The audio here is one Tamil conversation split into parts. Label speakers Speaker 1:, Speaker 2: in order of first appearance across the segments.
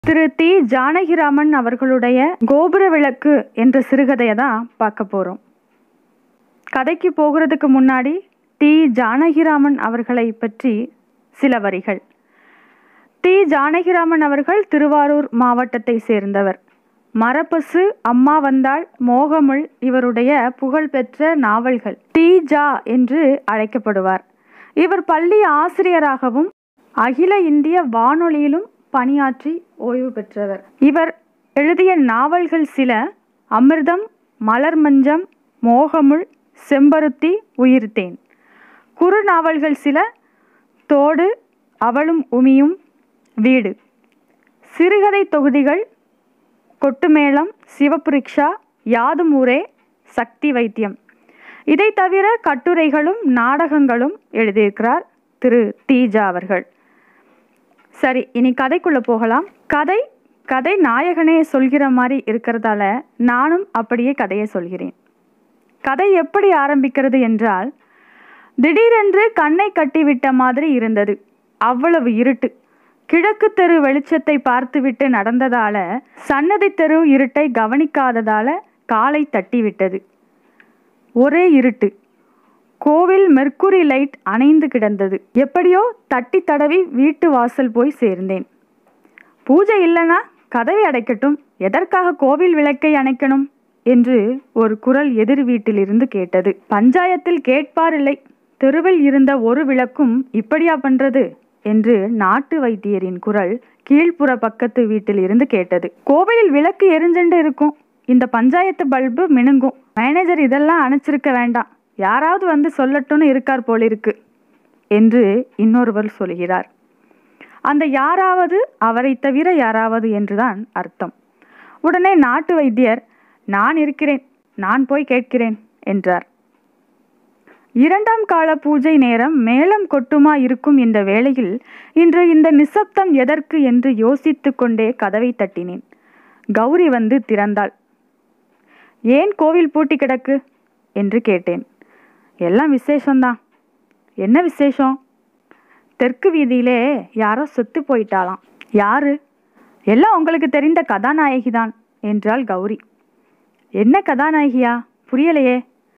Speaker 1: திரு தி ஜானகிராமன் அவர்களுடைய கோபுர விளக்கு என்ற சிறுகதையை தான் பார்க்க போகிறோம் கதைக்கு போகிறதுக்கு முன்னாடி டி ஜானகிராமன் அவர்களை பற்றி சில வரிகள் டி ஜானகிராமன் அவர்கள் திருவாரூர் மாவட்டத்தை சேர்ந்தவர் மரப்பசு அம்மா வந்தாள் மோகமுள் இவருடைய புகழ்பெற்ற நாவல்கள் டி ஜா என்று அழைக்கப்படுவார் இவர் பள்ளி ஆசிரியராகவும் அகில இந்திய வானொலியிலும் பணியாற்றி ஓய்வு பெற்றவர் இவர் எழுதிய நாவல்கள் சில அமிர்தம் மலர் மஞ்சம் மோகமுள் செம்பருத்தி உயிர்த்தேன் குறு நாவல்கள் சில தோடு அவளும் உமியும் வீடு சிறுகதை தொகுதிகள் கொட்டுமேளம் சிவப்பு ரிக்ஷா யாதும் ஊரே சக்தி வைத்தியம் இதை தவிர கட்டுரைகளும் நாடகங்களும் எழுதியிருக்கிறார் திரு தீஜா அவர்கள் சரி இனி கதைக்குள்ள போகலாம் கதை கதை நாயகனே சொல்கிற மாதிரி இருக்கிறதால நானும் அப்படியே கதையை சொல்கிறேன் கதை எப்படி ஆரம்பிக்கிறது என்றால் திடீரென்று கண்ணை கட்டிவிட்ட மாதிரி இருந்தது அவ்வளவு இருட்டு கிழக்கு தெரு வெளிச்சத்தை பார்த்துவிட்டு நடந்ததால சன்னதி தெரு இருட்டை கவனிக்காததால காலை தட்டிவிட்டது ஒரே இருட்டு கோவில் மெர்க்குரி லைட் அணைந்து கிடந்தது எப்படியோ தட்டி தடவி வீட்டு வாசல் போய் சேர்ந்தேன் பூஜை இல்லைனா கதவை அடைக்கட்டும் எதற்காக கோவில் விளக்கை அணைக்கணும் என்று ஒரு குரல் எதிர் வீட்டிலிருந்து கேட்டது பஞ்சாயத்தில் கேட்பார் இல்லை தெருவில் இருந்த ஒரு விளக்கும் இப்படியா பண்றது என்று நாட்டு வைத்தியரின் குரல் கீழ்ப்புற பக்கத்து வீட்டில் இருந்து கேட்டது கோவிலில் விளக்கு எரிஞ்சண்டு இருக்கும் இந்த பஞ்சாயத்து பல்பு மினுங்கும் மேனேஜர் இதெல்லாம் அணைச்சிருக்க வேண்டாம் யாராவது வந்து சொல்லட்டும்னு இருக்கார் போலிருக்கு என்று இன்னொருவர் சொல்கிறார் அந்த யாராவது அவரை தவிர யாராவது என்றுதான் அர்த்தம் உடனே நாட்டு வைத்தியர் நான் இருக்கிறேன் நான் போய் கேட்கிறேன் என்றார் இரண்டாம் கால பூஜை நேரம் மேளம் கொட்டுமா இருக்கும் இந்த வேளையில் இன்று இந்த நிசப்தம் எதற்கு என்று யோசித்து கொண்டே கதவை தட்டினேன் கௌரி வந்து திறந்தாள் ஏன் கோவில் பூட்டி கிடக்கு என்று கேட்டேன் எல்லாம் விசேஷம்தான் என்ன விசேஷம் தெற்கு வீதியிலே யாரோ செத்து போயிட்டாளாம் யாரு எல்லாம் உங்களுக்கு தெரிந்த கதாநாயகி தான் என்றாள் கௌரி என்ன கதாநாயகியா புரியலையே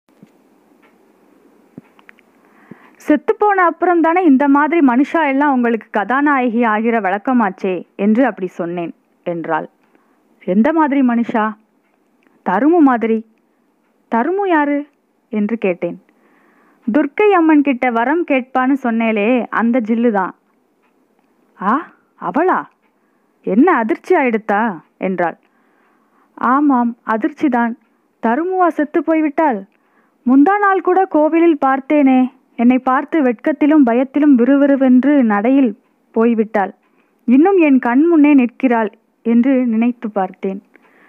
Speaker 1: செத்துப்போன அப்புறம் தானே இந்த மாதிரி மனுஷா எல்லாம் உங்களுக்கு கதாநாயகி ஆகிற வழக்கமாச்சே என்று அப்படி சொன்னேன் என்றாள் எந்த மாதிரி மனுஷா தருமு மாதிரி தருமு யாரு என்று கேட்டேன் துர்க்கை அம்மன் கிட்ட வரம் கேட்பான்னு சொன்னேலே அந்த ஜில்லு தான் ஆ அவளா என்ன அதிர்ச்சி ஆயிடுத்தா என்றாள் ஆமாம் அதிர்ச்சிதான் தருமுவா செத்து போய்விட்டாள் முந்தா நாள் கூட கோவிலில் பார்த்தேனே என்னை பார்த்து வெட்கத்திலும் பயத்திலும் விறுவிறுவென்று நடையில் போய்விட்டாள் இன்னும் என் கண் முன்னே நிற்கிறாள் என்று நினைத்து பார்த்தேன்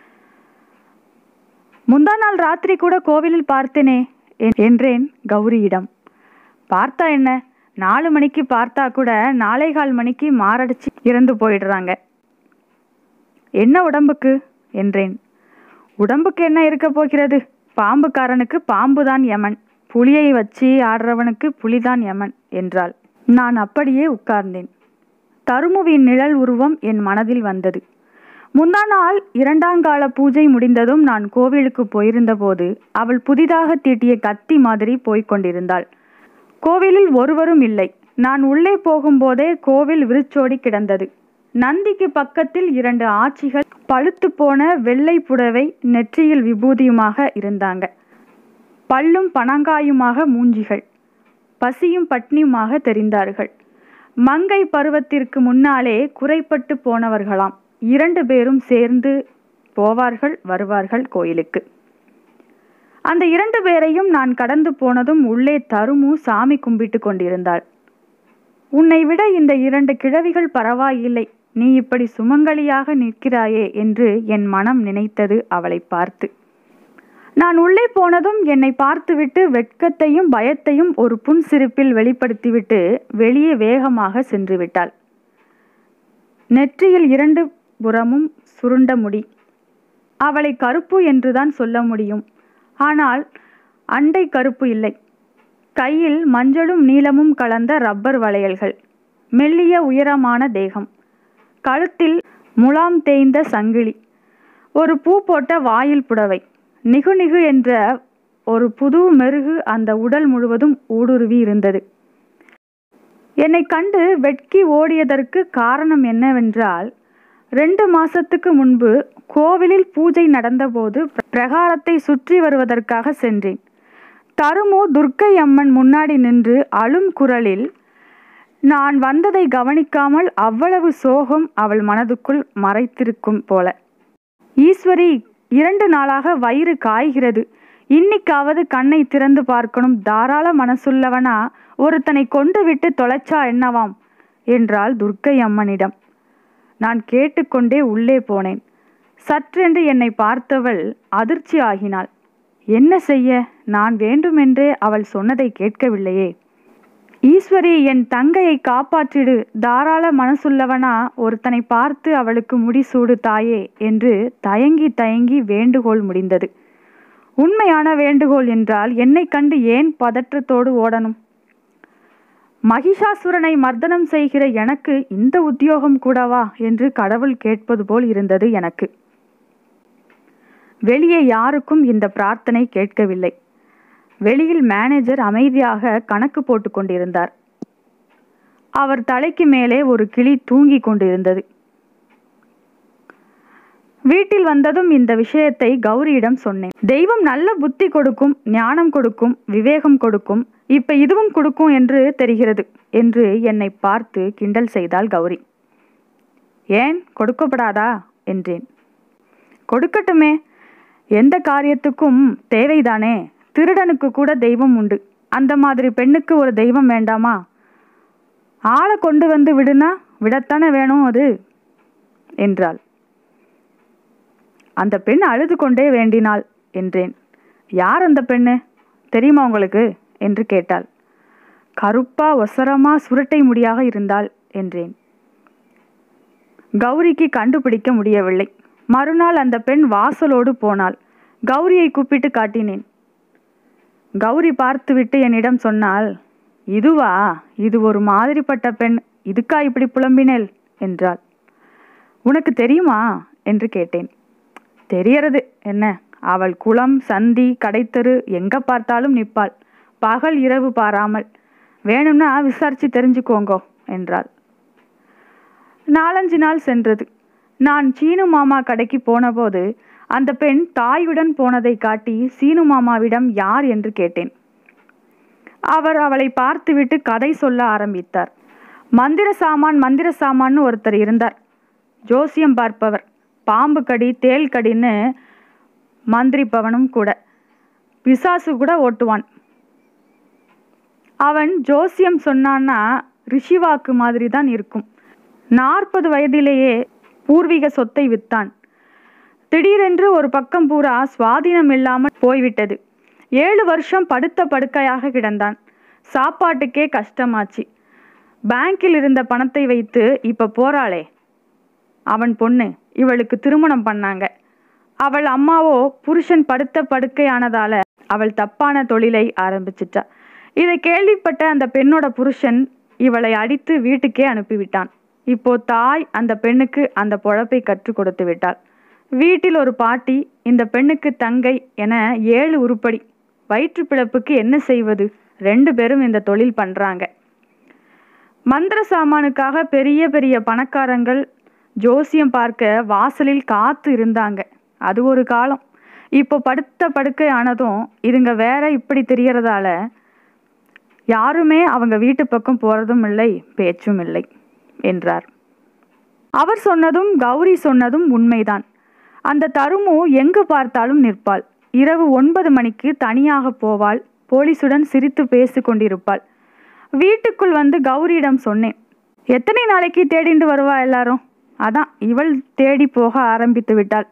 Speaker 1: முந்தா நாள் ராத்திரி கூட கோவிலில் பார்த்தேனே என்றேன் கௌரியிடம் பார்த்தா என்ன நாலு மணிக்கு பார்த்தா கூட நாளை கால் மணிக்கு மாரடிச்சு இறந்து போயிடுறாங்க என்ன உடம்புக்கு என்றேன் உடம்புக்கு என்ன இருக்க போகிறது பாம்புக்காரனுக்கு பாம்புதான் யமன் புலியை வச்சு ஆடுறவனுக்கு புலிதான் யமன் என்றாள் நான் அப்படியே உட்கார்ந்தேன் தருமுவின் நிழல் உருவம் என் மனதில் வந்தது முந்தா நாள் இரண்டாங்கால பூஜை முடிந்ததும் நான் கோவிலுக்கு போயிருந்தபோது அவள் புதிதாக தீட்டிய கத்தி மாதிரி போய்க் கொண்டிருந்தாள் கோவிலில் ஒருவரும் இல்லை நான் உள்ளே போகும்போதே கோவில் விரிச்சோடி கிடந்தது நந்திக்கு பக்கத்தில் இரண்டு ஆட்சிகள் பழுத்து போன வெள்ளை புடவை நெற்றியில் விபூதியுமாக இருந்தாங்க பல்லும் பனங்காயுமாக மூஞ்சிகள் பசியும் பட்னியுமாக தெரிந்தார்கள் மங்கை பருவத்திற்கு முன்னாலே குறைப்பட்டு போனவர்களாம் இரண்டு பேரும் சேர்ந்து போவார்கள் வருவார்கள் கோயிலுக்கு அந்த இரண்டு பேரையும் நான் கடந்து போனதும் உள்ளே தருமு சாமி கும்பிட்டு கொண்டிருந்தாள் உன்னை விட இந்த இரண்டு கிழவிகள் பரவாயில்லை நீ இப்படி சுமங்கலியாக நிற்கிறாயே என்று என் மனம் நினைத்தது அவளை பார்த்து நான் உள்ளே போனதும் என்னை பார்த்துவிட்டு வெட்கத்தையும் பயத்தையும் ஒரு புன்சிரிப்பில் வெளிப்படுத்திவிட்டு வெளியே வேகமாக சென்று விட்டாள் நெற்றியில் இரண்டு புறமும் சுருண்ட முடி அவளை கருப்பு என்றுதான் சொல்ல முடியும் ஆனால் அண்டை கருப்பு இல்லை கையில் மஞ்சளும் நீலமும் கலந்த ரப்பர் வளையல்கள் மெல்லிய உயரமான தேகம் கழுத்தில் முலாம் தேய்ந்த சங்கிலி ஒரு பூ போட்ட வாயில் புடவை நிகு நிகு என்ற ஒரு புது மெருகு அந்த உடல் முழுவதும் ஊடுருவி இருந்தது என்னை கண்டு வெட்கி ஓடியதற்கு காரணம் என்னவென்றால் ரெண்டு மாசத்துக்கு முன்பு கோவிலில் பூஜை நடந்தபோது பிரகாரத்தை சுற்றி வருவதற்காக சென்றேன் தருமு துர்க்கை அம்மன் முன்னாடி நின்று அழும் குரலில் நான் வந்ததை கவனிக்காமல் அவ்வளவு சோகம் அவள் மனதுக்குள் மறைத்திருக்கும் போல ஈஸ்வரி இரண்டு நாளாக வயிறு காய்கிறது இன்னிக்காவது கண்ணை திறந்து பார்க்கணும் தாராள மனசுள்ளவனா ஒருத்தனை கொண்டு விட்டு தொலைச்சா என்னவாம் என்றாள் துர்க்கை அம்மனிடம் நான் கேட்டுக்கொண்டே உள்ளே போனேன் சற்றென்று என்னை பார்த்தவள் அதிர்ச்சி ஆகினாள் என்ன செய்ய நான் வேண்டுமென்றே அவள் சொன்னதை கேட்கவில்லையே ஈஸ்வரி என் தங்கையை காப்பாற்றிடு தாராள மனசுள்ளவனா ஒருத்தனை பார்த்து அவளுக்கு முடிசூடு தாயே என்று தயங்கி தயங்கி வேண்டுகோள் முடிந்தது உண்மையான வேண்டுகோள் என்றால் என்னை கண்டு ஏன் பதற்றத்தோடு ஓடணும் மகிஷாசுரனை மர்தனம் செய்கிற எனக்கு இந்த உத்தியோகம் கூடவா என்று கடவுள் கேட்பது போல் இருந்தது எனக்கு வெளியே யாருக்கும் இந்த பிரார்த்தனை கேட்கவில்லை வெளியில் மேனேஜர் அமைதியாக கணக்கு போட்டு கொண்டிருந்தார் அவர் தலைக்கு மேலே ஒரு கிளி தூங்கி கொண்டிருந்தது வீட்டில் வந்ததும் இந்த விஷயத்தை கௌரியிடம் சொன்னேன் தெய்வம் நல்ல புத்தி கொடுக்கும் ஞானம் கொடுக்கும் விவேகம் கொடுக்கும் இப்ப இதுவும் கொடுக்கும் என்று தெரிகிறது என்று என்னை பார்த்து கிண்டல் செய்தாள் கௌரி ஏன் கொடுக்கப்படாதா என்றேன் கொடுக்கட்டுமே எந்த காரியத்துக்கும் தேவைதானே திருடனுக்கு கூட தெய்வம் உண்டு அந்த மாதிரி பெண்ணுக்கு ஒரு தெய்வம் வேண்டாமா ஆளை கொண்டு வந்து விடுனா விடத்தானே வேணும் அது என்றாள் அந்த பெண் அழுது கொண்டே வேண்டினாள் என்றேன் யார் அந்த பெண்ணு தெரியுமா உங்களுக்கு என்று கேட்டாள் கருப்பா ஒசரமா சுருட்டை முடியாக இருந்தாள் என்றேன் கௌரிக்கு கண்டுபிடிக்க முடியவில்லை மறுநாள் அந்த பெண் வாசலோடு போனாள் கௌரியை கூப்பிட்டு காட்டினேன் கௌரி பார்த்துவிட்டு என்னிடம் சொன்னாள் இதுவா இது ஒரு மாதிரிப்பட்ட பெண் இதுக்கா இப்படி புலம்பினேல் என்றாள் உனக்கு தெரியுமா என்று கேட்டேன் தெரியறது என்ன அவள் குளம் சந்தி கடைத்தெரு எங்க பார்த்தாலும் நிற்பாள் பகல் இரவு பாராமல் வேணும்னா விசாரிச்சு தெரிஞ்சுக்கோங்கோ என்றாள் நாலஞ்சு நாள் சென்றது நான் சீனு மாமா கடைக்கு போனபோது அந்த பெண் தாயுடன் போனதை காட்டி சீனு மாமாவிடம் யார் என்று கேட்டேன் அவர் அவளை பார்த்துவிட்டு கதை சொல்ல ஆரம்பித்தார் மந்திர சாமான் மந்திர சாமான்னு ஒருத்தர் இருந்தார் ஜோசியம் பார்ப்பவர் பாம்பு கடி தேல் கடின்னு மந்திரிப்பவனும் கூட பிசாசு கூட ஓட்டுவான் அவன் ஜோசியம் சொன்னான்னா ரிஷிவாக்கு மாதிரி தான் இருக்கும் நாற்பது வயதிலேயே பூர்வீக சொத்தை வித்தான் திடீரென்று ஒரு பக்கம் பூரா சுவாதீனம் இல்லாமல் போய்விட்டது ஏழு வருஷம் படுத்த படுக்கையாக கிடந்தான் சாப்பாட்டுக்கே கஷ்டமாச்சு பேங்கில் இருந்த பணத்தை வைத்து இப்ப போறாளே அவன் பொண்ணு இவளுக்கு திருமணம் பண்ணாங்க அவள் அம்மாவோ புருஷன் படுத்த படுக்கையானதால அவள் தப்பான தொழிலை ஆரம்பிச்சிட்டா இதை கேள்விப்பட்ட அந்த பெண்ணோட புருஷன் இவளை அடித்து வீட்டுக்கே அனுப்பிவிட்டான் இப்போ தாய் அந்த பெண்ணுக்கு அந்த பொழப்பை கற்றுக் கொடுத்து விட்டாள் வீட்டில் ஒரு பாட்டி இந்த பெண்ணுக்கு தங்கை என ஏழு உருப்படி வயிற்று பிழப்புக்கு என்ன செய்வது ரெண்டு பேரும் இந்த தொழில் பண்றாங்க மந்திர சாமானுக்காக பெரிய பெரிய பணக்காரங்கள் ஜோசியம் பார்க்க வாசலில் காத்து இருந்தாங்க அது ஒரு காலம் இப்போ படுத்த படுக்கை ஆனதும் இதுங்க வேற இப்படி தெரியறதால யாருமே அவங்க வீட்டு பக்கம் போறதும் இல்லை பேச்சும் இல்லை என்றார் அவர் சொன்னதும் கௌரி சொன்னதும் உண்மைதான் அந்த தருமு எங்கு பார்த்தாலும் நிற்பாள் இரவு ஒன்பது மணிக்கு தனியாக போவாள் போலீசுடன் சிரித்து பேசி கொண்டிருப்பாள் வீட்டுக்குள் வந்து கௌரியிடம் சொன்னேன் எத்தனை நாளைக்கு தேடிண்டு வருவா எல்லாரும் அதான் இவள் தேடி போக ஆரம்பித்து விட்டாள்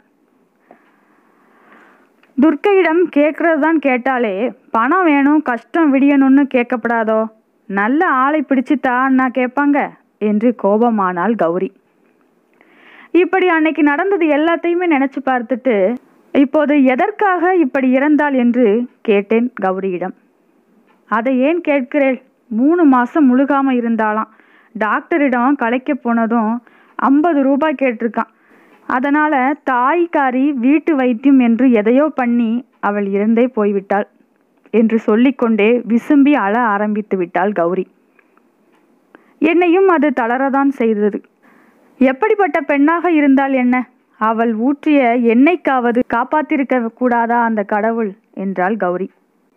Speaker 1: துர்க்கையிடம் கேட்கறது தான் கேட்டாலே பணம் வேணும் கஷ்டம் விடியணும்னு கேட்கப்படாதோ நல்ல ஆளை பிடிச்சுத்தான்னா கேட்பாங்க என்று கோபமானாள் கௌரி இப்படி அன்னைக்கு நடந்தது எல்லாத்தையுமே நினைச்சு பார்த்துட்டு இப்போது எதற்காக இப்படி இறந்தாள் என்று கேட்டேன் கௌரியிடம் அதை ஏன் கேட்கிறேள் மூணு மாசம் முழுகாம இருந்தாளாம் டாக்டரிடம் கலைக்க போனதும் ஐம்பது ரூபாய் கேட்டிருக்கான் அதனால தாய்க்காரி வீட்டு வைத்தியம் என்று எதையோ பண்ணி அவள் இறந்தே போய்விட்டாள் என்று சொல்லிக்கொண்டே விசும்பி அழ ஆரம்பித்து விட்டாள் கௌரி என்னையும் அது தளரதான் செய்தது எப்படிப்பட்ட பெண்ணாக இருந்தால் என்ன அவள் ஊற்றிய எண்ணெய்க்காவது காப்பாத்திருக்க கூடாதா அந்த கடவுள் என்றாள் கௌரி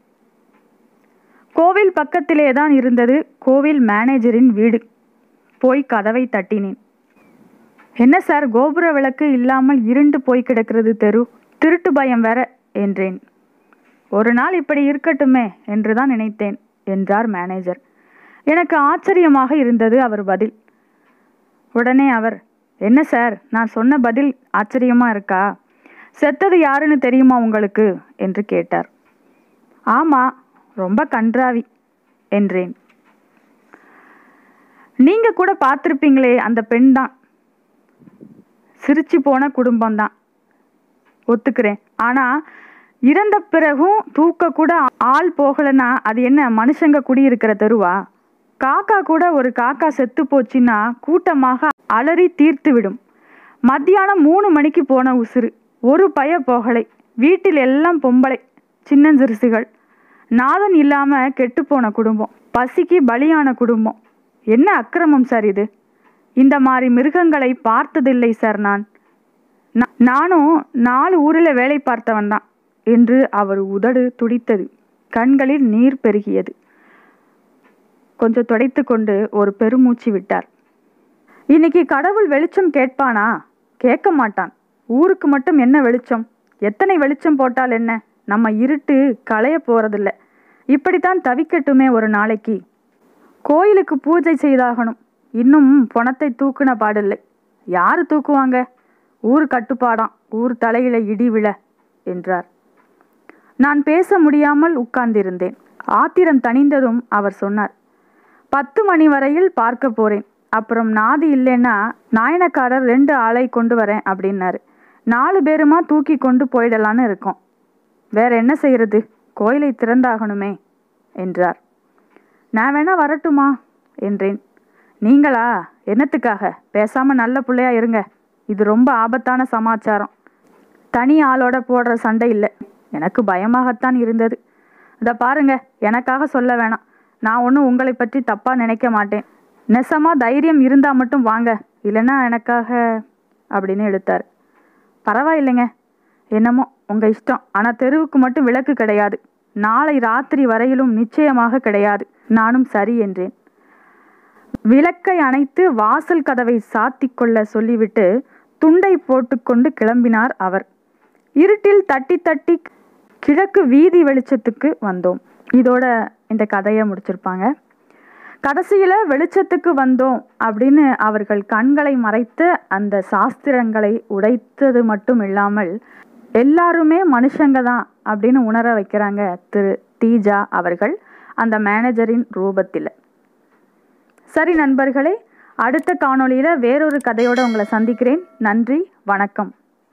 Speaker 1: கோவில் பக்கத்திலே தான் இருந்தது கோவில் மேனேஜரின் வீடு போய் கதவை தட்டினேன் என்ன சார் கோபுர விளக்கு இல்லாமல் இருண்டு போய் கிடக்கிறது தெரு திருட்டு பயம் வேற என்றேன் ஒரு நாள் இப்படி இருக்கட்டுமே என்றுதான் நினைத்தேன் என்றார் மேனேஜர் எனக்கு ஆச்சரியமாக இருந்தது அவர் பதில் உடனே அவர் என்ன சார் நான் சொன்ன பதில் ஆச்சரியமா இருக்கா செத்தது யாருன்னு தெரியுமா உங்களுக்கு என்று கேட்டார் ஆமா ரொம்ப கன்றாவி என்றேன் நீங்க கூட பார்த்துருப்பீங்களே அந்த பெண் தான் சிரிச்சு போன குடும்பம்தான் ஒத்துக்கிறேன் ஆனா இறந்த பிறகும் தூக்க கூட ஆள் போகலைன்னா அது என்ன மனுஷங்க குடியிருக்கிற தெருவா காக்கா கூட ஒரு காக்கா செத்து போச்சுன்னா கூட்டமாக அலறி தீர்த்து விடும் மத்தியானம் மூணு மணிக்கு போன உசுறு ஒரு பய போகலை வீட்டில் எல்லாம் பொம்பளை சின்னஞ்சிறுசுகள் நாதன் இல்லாம கெட்டுப்போன குடும்பம் பசிக்கு பலியான குடும்பம் என்ன அக்கிரமம் சார் இது இந்த மாதிரி மிருகங்களை பார்த்ததில்லை சார் நான் நா- நானும் நாலு ஊரில் வேலை பார்த்தவன் தான் என்று அவர் உதடு துடித்தது கண்களில் நீர் பெருகியது கொஞ்சம் துடைத்து கொண்டு ஒரு பெருமூச்சு விட்டார் இன்னைக்கு கடவுள் வெளிச்சம் கேட்பானா கேட்க மாட்டான் ஊருக்கு மட்டும் என்ன வெளிச்சம் எத்தனை வெளிச்சம் போட்டால் என்ன நம்ம இருட்டு களைய போறதில்ல இப்படித்தான் தவிக்கட்டுமே ஒரு நாளைக்கு கோயிலுக்கு பூஜை செய்தாகணும் இன்னும் பணத்தை தூக்குன பாடில்லை யாரு தூக்குவாங்க ஊர் கட்டுப்பாடாம் ஊர் தலையில இடி விழ என்றார் நான் பேச முடியாமல் உட்கார்ந்திருந்தேன் ஆத்திரம் தணிந்ததும் அவர் சொன்னார் பத்து மணி வரையில் பார்க்க போறேன் அப்புறம் நாதி இல்லைன்னா நாயனக்காரர் ரெண்டு ஆளை கொண்டு வரேன் அப்படின்னாரு நாலு பேருமா தூக்கி கொண்டு போயிடலான்னு இருக்கோம் வேற என்ன செய்யறது கோயிலை திறந்தாகணுமே என்றார் நான் வேணா வரட்டுமா என்றேன் நீங்களா என்னத்துக்காக பேசாம நல்ல பிள்ளையா இருங்க இது ரொம்ப ஆபத்தான சமாச்சாரம் தனி ஆளோட போடுற சண்டை இல்லை எனக்கு பயமாகத்தான் இருந்தது இதை பாருங்க எனக்காக சொல்ல வேணாம் நான் ஒன்றும் உங்களை பற்றி தப்பா நினைக்க மாட்டேன் நெசமா தைரியம் இருந்தா மட்டும் வாங்க இல்லைன்னா எனக்காக அப்படின்னு எடுத்தார் பரவாயில்லைங்க என்னமோ உங்க இஷ்டம் ஆனா தெருவுக்கு மட்டும் விளக்கு கிடையாது நாளை ராத்திரி வரையிலும் நிச்சயமாக கிடையாது நானும் சரி என்றேன் விளக்கை அணைத்து வாசல் கதவை சாத்திக் கொள்ள சொல்லிவிட்டு துண்டை போட்டுக்கொண்டு கிளம்பினார் அவர் இருட்டில் தட்டி தட்டி கிழக்கு வீதி வெளிச்சத்துக்கு வந்தோம் இதோட இந்த கதையை முடிச்சிருப்பாங்க கடைசியில வெளிச்சத்துக்கு வந்தோம் அப்படின்னு அவர்கள் கண்களை மறைத்து அந்த சாஸ்திரங்களை உடைத்தது மட்டும் இல்லாமல் எல்லாருமே மனுஷங்க தான் அப்படின்னு உணர வைக்கிறாங்க திரு தீஜா அவர்கள் அந்த மேனேஜரின் ரூபத்தில் சரி நண்பர்களே அடுத்த காணொளியில் வேறொரு கதையோடு உங்களை சந்திக்கிறேன் நன்றி வணக்கம்